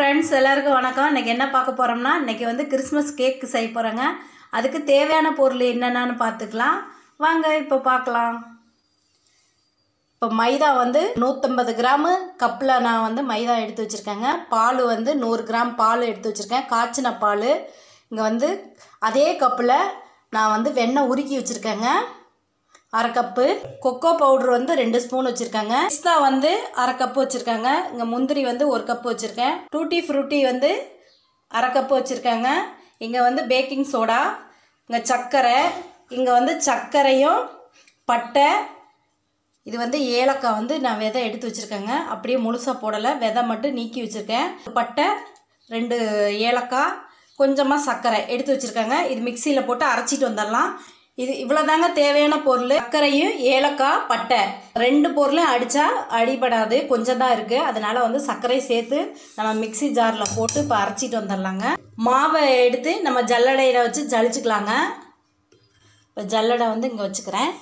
friends எல்லாருக்கும் வணக்கம் இன்றைக்கி என்ன பார்க்க போகிறோம்னா இன்றைக்கி வந்து கிறிஸ்மஸ் கேக் செய்ய போகிறேங்க அதுக்கு தேவையான பொருள் என்னென்னு பார்த்துக்கலாம் வாங்க இப்போ பார்க்கலாம் இப்போ மைதா வந்து நூற்றம்பது கிராமு கப்பில் நான் வந்து மைதா எடுத்து வச்சுருக்கேங்க பால் வந்து நூறு கிராம் பால் எடுத்து வச்சுருக்கேன் காய்ச்சின பால் இங்கே வந்து அதே கப்பில் நான் வந்து வெண்ணெய் உருக்கி வச்சுருக்கேங்க அரை கப்பு கொக்கோ பவுடர் வந்து ரெண்டு ஸ்பூன் வச்சுருக்காங்க பிஸ்தா வந்து அரை கப்பு வச்சுருக்காங்க இங்கே முந்திரி வந்து ஒரு கப்பு வச்சுருக்கேன் டூட்டி ஃப்ரூட்டி வந்து அரை கப்பு வச்சுருக்காங்க இங்கே வந்து பேக்கிங் சோடா இங்கே சர்க்கரை இங்கே வந்து சர்க்கரையும் பட்டை இது வந்து ஏலக்காய் வந்து நான் விதை எடுத்து வச்சுருக்கேங்க அப்படியே முழுசாக போடலை விதை மட்டும் நீக்கி வச்சுருக்கேன் பட்டை ரெண்டு ஏலக்காய் கொஞ்சமாக சர்க்கரை எடுத்து வச்சுருக்காங்க இது மிக்சியில் போட்டு அரைச்சிட்டு வந்துடலாம் இது இவ்வளோதாங்க தேவையான பொருள் சர்க்கரையும் ஏலக்காய் பட்டை ரெண்டு பொருளும் அடித்தா அடிபடாது கொஞ்சம் தான் இருக்குது அதனால் வந்து சர்க்கரையை சேர்த்து நம்ம மிக்சி ஜாரில் போட்டு இப்போ அரைச்சிட்டு வந்துடலாங்க மாவை எடுத்து நம்ம ஜல்லடையில் வச்சு ஜலிச்சுக்கலாங்க இப்போ ஜல்லடை வந்து இங்கே வச்சுக்கிறேன்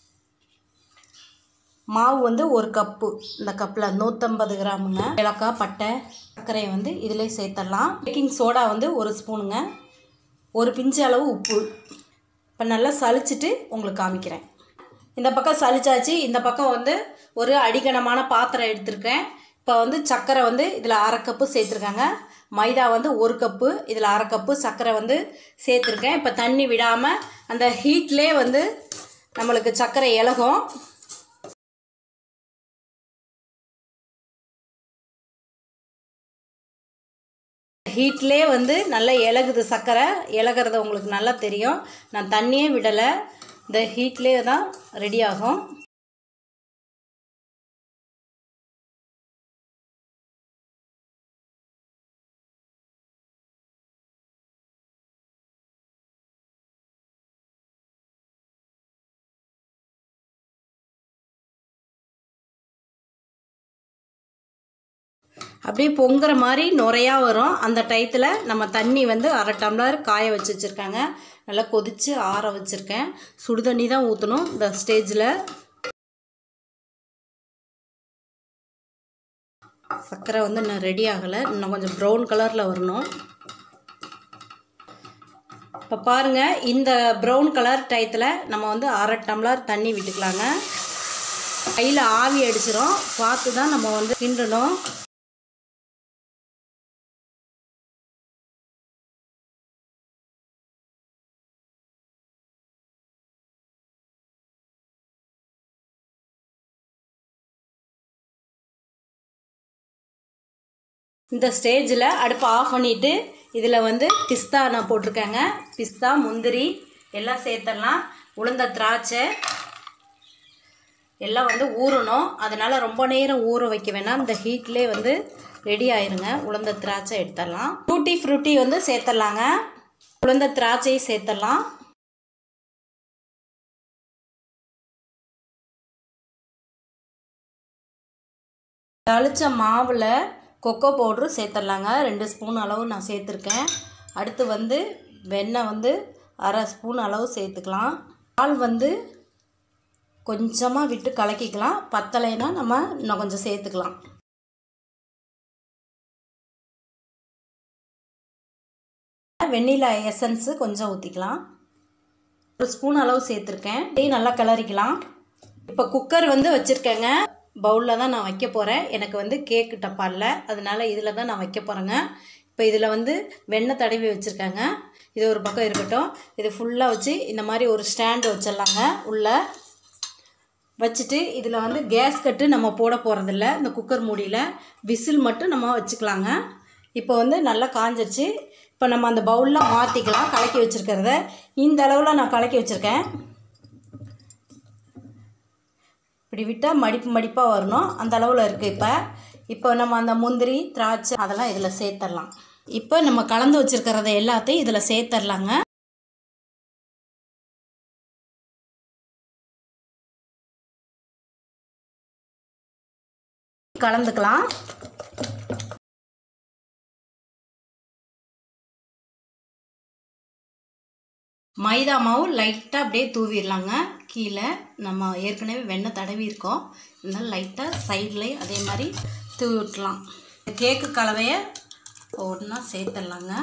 மாவு வந்து ஒரு கப்பு இந்த கப்பில் நூற்றம்பது கிராமுங்க ஏலக்காய் பட்டை சர்க்கரையை வந்து இதிலே சேர்த்துடலாம் பேக்கிங் சோடா வந்து ஒரு ஸ்பூனுங்க ஒரு பிஞ்சு அளவு உப்பு இப்போ நல்லா சலிச்சிட்டு உங்களுக்கு காமிக்கிறேன் இந்த பக்கம் சலிச்சாச்சு இந்த பக்கம் வந்து ஒரு அடிகனமான பாத்திரம் எடுத்திருக்கேன் இப்போ வந்து சர்க்கரை வந்து இதில் அரை கப்பு சேர்த்துருக்காங்க மைதா வந்து ஒரு கப்பு இதில் அரை கப்பு சர்க்கரை வந்து சேர்த்துருக்கேன் இப்போ தண்ணி விடாமல் அந்த ஹீட்லேயே வந்து நம்மளுக்கு சர்க்கரை இலகும் ஹீட்லேயே வந்து நல்லா இலகுது சர்க்கரை இலகிறது உங்களுக்கு நல்லா தெரியும் நான் தண்ணியே விடலை இந்த ஹீட்லேயே தான் ரெடி ஆகும் அப்படியே பொங்குற மாதிரி நுரையா வரும் அந்த டயத்தில் நம்ம தண்ணி வந்து அரை டம்ளர் காய வச்சு வச்சுருக்காங்க நல்லா கொதித்து ஆற வச்சுருக்கேன் சுடு தண்ணி தான் ஊற்றணும் இந்த ஸ்டேஜில் சர்க்கரை வந்து இன்னும் ரெடி ஆகலை இன்னும் கொஞ்சம் ப்ரௌன் கலரில் வரணும் இப்போ பாருங்கள் இந்த ப்ரௌன் கலர் டயத்தில் நம்ம வந்து அரை டம்ளர் தண்ணி விட்டுக்கலாங்க கையில் ஆவி அடிச்சிரும் பார்த்து தான் நம்ம வந்து கிண்டணும் இந்த ஸ்டேஜில் அடுப்பை ஆஃப் பண்ணிவிட்டு இதில் வந்து பிஸ்தா நான் போட்டிருக்கேங்க பிஸ்தா முந்திரி எல்லாம் சேர்த்துடலாம் உளுந்த திராட்சை எல்லாம் வந்து ஊறணும் அதனால் ரொம்ப நேரம் ஊற வைக்க வேணாம் இந்த ஹீட்லேயே வந்து ரெடி ஆயிருங்க உளுந்த திராட்சை எடுத்துடலாம் டூட்டி ஃப்ரூட்டி வந்து சேர்த்துடலாங்க உளுந்த திராட்சையை சேர்த்துடலாம் தளிச்ச மாவில் கொக்கோ பவுட்ரு சேர்த்துடலாங்க ரெண்டு ஸ்பூன் அளவு நான் சேர்த்துருக்கேன் அடுத்து வந்து வெண்ணெய் வந்து அரை ஸ்பூன் அளவு சேர்த்துக்கலாம் பால் வந்து கொஞ்சமாக விட்டு கலக்கிக்கலாம் பத்தலைன்னா நம்ம இன்னும் கொஞ்சம் சேர்த்துக்கலாம் வெண்ணிலா எசன்ஸு கொஞ்சம் ஊற்றிக்கலாம் ஒரு ஸ்பூன் அளவு சேர்த்துருக்கேன் இதையும் நல்லா கிளறிக்கலாம் இப்போ குக்கர் வந்து வச்சுருக்கேங்க பவுலில் தான் நான் வைக்க போகிறேன் எனக்கு வந்து கேக்கு டப்பா இல்லை அதனால் இதில் தான் நான் வைக்க போகிறேங்க இப்போ இதில் வந்து வெண்ணெய் தடவி வச்சுருக்காங்க இது ஒரு பக்கம் இருக்கட்டும் இது ஃபுல்லாக வச்சு இந்த மாதிரி ஒரு ஸ்டாண்டு வச்சிடலாங்க உள்ளே வச்சுட்டு இதில் வந்து கேஸ் கட்டு நம்ம போட போகிறதில்ல இந்த குக்கர் மூடியில் விசில் மட்டும் நம்ம வச்சுக்கலாங்க இப்போ வந்து நல்லா காஞ்சிருச்சு இப்போ நம்ம அந்த பவுலில் மாற்றிக்கலாம் கலக்கி வச்சுருக்கிறத இந்த அளவில் நான் கலக்கி வச்சுருக்கேன் இப்படி விட்டால் மடிப்பு மடிப்பாக வரணும் அந்த அளவில் இருக்குது இப்போ இப்போ நம்ம அந்த முந்திரி திராட்சை அதெல்லாம் இதில் சேர்த்துடலாம் இப்போ நம்ம கலந்து வச்சுருக்கிறத எல்லாத்தையும் இதில் சேர்த்துடலாங்க கலந்துக்கலாம் மைதா மாவு லைட்டாக அப்படியே தூவிடலாங்க கீழே நம்ம ஏற்கனவே வெண்ணெய் தடவி இருக்கோம் இருந்தாலும் லைட்டாக சைட்லேயும் அதே மாதிரி தூவி விட்டலாம் கேக்கு கலவையை ஒன்றா சேர்த்துடலாங்க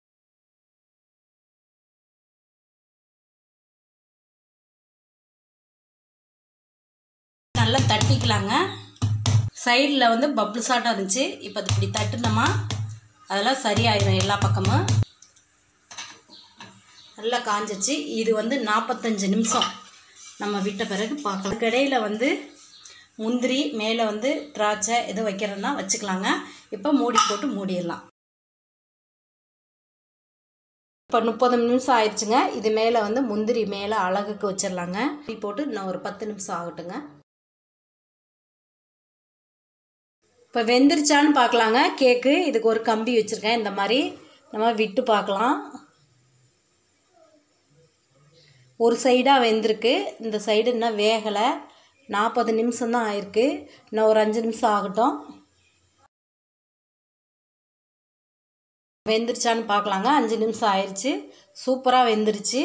நல்லா தட்டிக்கலாங்க சைடில் வந்து பப்ளிஸ் ஆட்டம் இருந்துச்சு இப்போ அது இப்படி தட்டுனோமா அதெல்லாம் சரியாயிடும் எல்லா பக்கமும் நல்லா காஞ்சிச்சு இது வந்து நாற்பத்தஞ்சு நிமிஷம் நம்ம விட்ட பிறகு பார்க்கலாம் கடையில் வந்து முந்திரி மேலே வந்து திராட்சை எது வைக்கிறதுனா வச்சுக்கலாங்க இப்போ மூடி போட்டு மூடிடலாம் இப்போ முப்பது நிமிஷம் ஆயிடுச்சுங்க இது மேலே வந்து முந்திரி மேலே அழகுக்கு வச்சிடலாங்க இப்படி போட்டு இன்னும் ஒரு பத்து நிமிஷம் ஆகட்டுங்க இப்போ வெந்துருச்சான்னு பார்க்கலாங்க கேக்கு இதுக்கு ஒரு கம்பி வச்சுருக்கேன் இந்த மாதிரி நம்ம விட்டு பார்க்கலாம் ஒரு சைடாக வெந்திருக்கு இந்த சைடு இன்னும் வேகலை நாற்பது நிமிஷம் தான் ஆயிருக்கு இன்னும் ஒரு அஞ்சு நிமிஷம் ஆகட்டும் வெந்துருச்சான்னு பார்க்கலாங்க அஞ்சு நிமிஷம் ஆயிடுச்சு சூப்பராக வெந்துருச்சு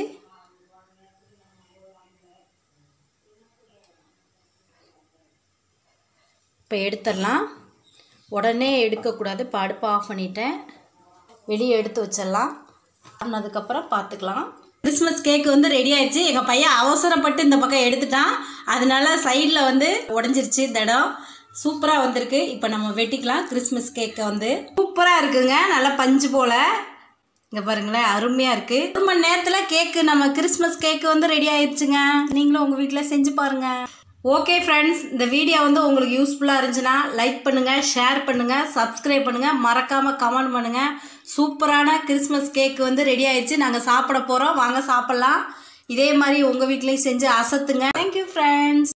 இப்போ எடுத்துடலாம் உடனே எடுக்கக்கூடாது இப்போ அடுப்பை ஆஃப் பண்ணிட்டேன் வெளியே எடுத்து வச்சிடலாம் ஆனதுக்கப்புறம் பார்த்துக்கலாம் கிறிஸ்மஸ் கேக் வந்து ரெடி ஆயிடுச்சு எங்கள் பையன் அவசரப்பட்டு இந்த பக்கம் எடுத்துட்டான் அதனால சைடில் வந்து உடஞ்சிருச்சு இந்த இடம் சூப்பராக வந்திருக்கு இப்போ நம்ம வெட்டிக்கலாம் கிறிஸ்மஸ் கேக்கை வந்து சூப்பராக இருக்குங்க நல்லா பஞ்சு போல் இங்கே பாருங்களேன் அருமையாக இருக்குது ஒரு மணி நேரத்தில் கேக்கு நம்ம கிறிஸ்மஸ் கேக்கு வந்து ரெடி ஆயிடுச்சுங்க நீங்களும் உங்கள் வீட்டில் செஞ்சு பாருங்கள் ஓகே ஃப்ரெண்ட்ஸ் இந்த வீடியோ வந்து உங்களுக்கு யூஸ்ஃபுல்லாக இருந்துச்சுன்னா லைக் பண்ணுங்கள் ஷேர் பண்ணுங்கள் சப்ஸ்கிரைப் பண்ணுங்கள் மறக்காமல் கமெண்ட் பண்ணுங்கள் சூப்பரான கிறிஸ்மஸ் கேக் வந்து ரெடி ஆயிடுச்சு நாங்கள் சாப்பிட போகிறோம் வாங்க சாப்பிட்லாம் இதே மாதிரி உங்கள் வீட்லேயும் செஞ்சு அசத்துங்க தேங்க்யூ ஃப்ரெண்ட்ஸ்